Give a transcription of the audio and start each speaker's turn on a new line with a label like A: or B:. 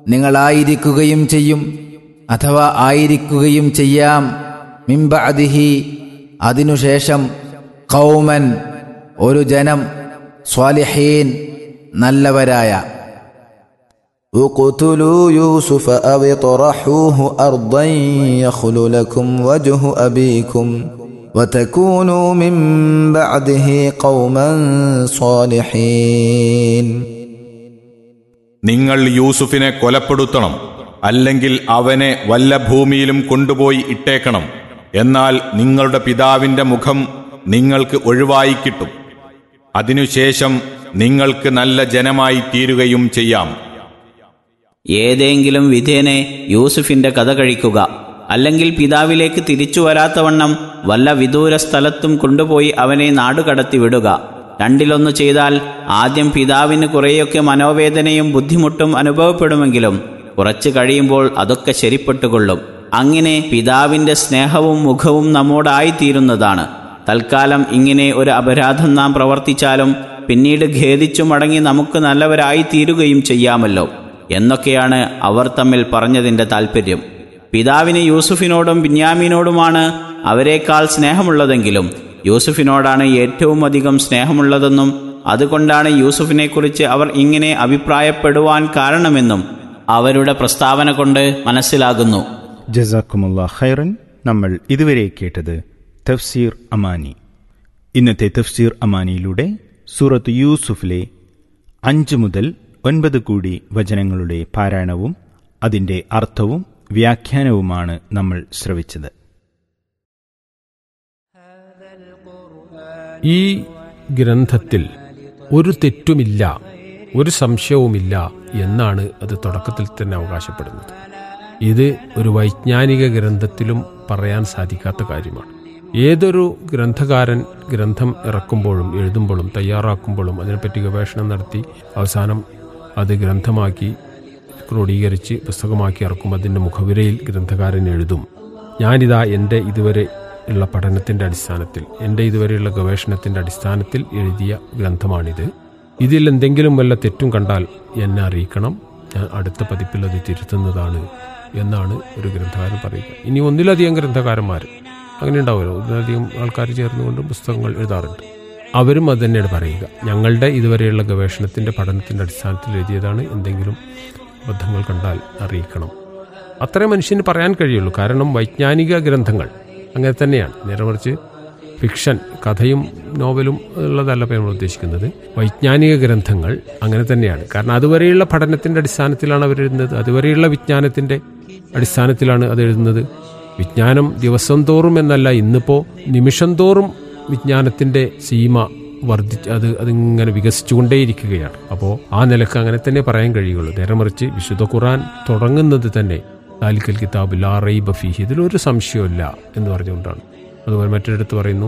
A: നിങ്ങളായിരിക്കുകയും ചെയ്യും അഥവാ ആയിരിക്കുകയും ചെയ്യാം മിംബഅദിഹി അതിനുശേഷം കൗമൻ ഒരു ജനം സ്വാലിഹീൻ നല്ലവരായ
B: اقتلوا يوسف أو اطرحوه أرضا يخل لكم وجه أبيكم وتكونوا من بعده قوما صالحين
C: നിങ്ങൾ യൂസുഫിനെ കൊലപ്പെടുത്തണം അല്ലെങ്കിൽ അവനെ വല്ല ഭൂമിയിലും കൊണ്ടുപോയി ഇട്ടേക്കണം എന്നാൽ നിങ്ങളുടെ പിതാവിന്റെ മുഖം നിങ്ങൾക്ക് ഒഴിവായി കിട്ടും അതിനുശേഷം നിങ്ങൾക്ക് നല്ല ജനമായി തീരുകയും ചെയ്യാം
D: ഏതെങ്കിലും വിധേനെ യൂസുഫിന്റെ കഥ കഴിക്കുക അല്ലെങ്കിൽ പിതാവിലേക്ക് തിരിച്ചു വരാത്തവണ്ണം വല്ല വിദൂര സ്ഥലത്തും കൊണ്ടുപോയി അവനെ നാടുകടത്തി വിടുക രണ്ടിലൊന്ന് ചെയ്താൽ ആദ്യം പിതാവിന് കുറേയൊക്കെ മനോവേദനയും ബുദ്ധിമുട്ടും അനുഭവപ്പെടുമെങ്കിലും കുറച്ചു കഴിയുമ്പോൾ അതൊക്കെ ശരിപ്പെട്ടുകൊള്ളും അങ്ങനെ പിതാവിന്റെ സ്നേഹവും മുഖവും നമ്മോടായിത്തീരുന്നതാണ് തൽക്കാലം ഇങ്ങനെ ഒരു അപരാധം നാം പ്രവർത്തിച്ചാലും പിന്നീട് ഖേദിച്ചു മടങ്ങി നമുക്ക് നല്ലവരായി തീരുകയും ചെയ്യാമല്ലോ എന്നൊക്കെയാണ് അവർ തമ്മിൽ പറഞ്ഞതിൻ്റെ താല്പര്യം പിതാവിന് യൂസുഫിനോടും ബിന്യാമീനോടുമാണ് അവരെക്കാൾ സ്നേഹമുള്ളതെങ്കിലും യൂസുഫിനോടാണ് ഏറ്റവും അധികം സ്നേഹമുള്ളതെന്നും അതുകൊണ്ടാണ് യൂസുഫിനെക്കുറിച്ച് അവർ ഇങ്ങനെ അഭിപ്രായപ്പെടുവാൻ കാരണമെന്നും അവരുടെ പ്രസ്താവന കൊണ്ട് മനസ്സിലാകുന്നു
E: ജസാക്കുമുള്ള ഖൈറൻ നമ്മൾ ഇതുവരെ കേട്ടത് തഫ്സീർ അമാനി ഇന്നത്തെ തഫ്സീർ അമാനിയിലൂടെ സൂറത്ത് യൂസുഫിലെ അഞ്ച് മുതൽ ഒൻപത് കൂടി വചനങ്ങളുടെ പാരായണവും അതിൻ്റെ അർത്ഥവും വ്യാഖ്യാനവുമാണ് നമ്മൾ ശ്രവിച്ചത്
F: ഈ ഗ്രന്ഥത്തിൽ ഒരു തെറ്റുമില്ല ഒരു സംശയവുമില്ല എന്നാണ് അത് തുടക്കത്തിൽ തന്നെ അവകാശപ്പെടുന്നത് ഇത് ഒരു വൈജ്ഞാനിക ഗ്രന്ഥത്തിലും പറയാൻ സാധിക്കാത്ത കാര്യമാണ് ഏതൊരു ഗ്രന്ഥകാരൻ ഗ്രന്ഥം ഇറക്കുമ്പോഴും എഴുതുമ്പോഴും തയ്യാറാക്കുമ്പോഴും അതിനെപ്പറ്റി ഗവേഷണം നടത്തി അവസാനം അത് ഗ്രന്ഥമാക്കി ക്രോഡീകരിച്ച് പുസ്തകമാക്കി ഇറക്കും അതിൻ്റെ മുഖവിരയിൽ ഗ്രന്ഥകാരൻ എഴുതും ഞാനിതാ എൻ്റെ ഇതുവരെ ഉള്ള പഠനത്തിൻ്റെ അടിസ്ഥാനത്തിൽ എൻ്റെ ഇതുവരെയുള്ള ഗവേഷണത്തിൻ്റെ അടിസ്ഥാനത്തിൽ എഴുതിയ ഗ്രന്ഥമാണിത് ഇതിൽ എന്തെങ്കിലും വല്ല തെറ്റും കണ്ടാൽ എന്നെ അറിയിക്കണം ഞാൻ അടുത്ത പതിപ്പിൽ അത് തിരുത്തുന്നതാണ് എന്നാണ് ഒരു ഗ്രന്ഥകാരൻ പറയുക ഇനി ഒന്നിലധികം ഗ്രന്ഥകാരന്മാർ അങ്ങനെ ഉണ്ടാവുമല്ലോ ഒന്നിലധികം ആൾക്കാർ ചേർന്നുകൊണ്ട് പുസ്തകങ്ങൾ എഴുതാറുണ്ട് അവരും അത് തന്നെയാണ് പറയുക ഞങ്ങളുടെ ഇതുവരെയുള്ള ഗവേഷണത്തിൻ്റെ പഠനത്തിൻ്റെ അടിസ്ഥാനത്തിൽ എഴുതിയതാണ് എന്തെങ്കിലും അബദ്ധങ്ങൾ കണ്ടാൽ അറിയിക്കണം അത്രേ മനുഷ്യന് പറയാൻ കഴിയുള്ളൂ കാരണം വൈജ്ഞാനിക ഗ്രന്ഥങ്ങൾ അങ്ങനെ തന്നെയാണ് നേരെ മറിച്ച് ഫിക്ഷൻ കഥയും നോവലും ഉള്ളതല്ല ഇപ്പോൾ നമ്മൾ ഉദ്ദേശിക്കുന്നത് വൈജ്ഞാനിക ഗ്രന്ഥങ്ങൾ അങ്ങനെ തന്നെയാണ് കാരണം അതുവരെയുള്ള പഠനത്തിൻ്റെ അടിസ്ഥാനത്തിലാണ് അവർ എഴുതുന്നത് അതുവരെയുള്ള വിജ്ഞാനത്തിൻ്റെ അടിസ്ഥാനത്തിലാണ് അത് എഴുതുന്നത് വിജ്ഞാനം ദിവസം തോറും എന്നല്ല ഇന്നിപ്പോൾ നിമിഷം തോറും വിജ്ഞാനത്തിൻ്റെ സീമ വർദ്ധിച്ച് അത് അതിങ്ങനെ വികസിച്ചുകൊണ്ടേയിരിക്കുകയാണ് അപ്പോൾ ആ നിലക്ക് അങ്ങനെ തന്നെ പറയാൻ കഴിയുള്ളൂ നേരെ മറിച്ച് വിശുദ്ധ ഖുറാൻ തുടങ്ങുന്നത് തന്നെ താലിക്കൽ കിതാബ് ലാ റൈബ ഫീഹി ഇതിലൊരു സംശയമില്ല എന്ന് പറഞ്ഞുകൊണ്ടാണ് അതുപോലെ മറ്റൊരിടത്ത് പറയുന്നു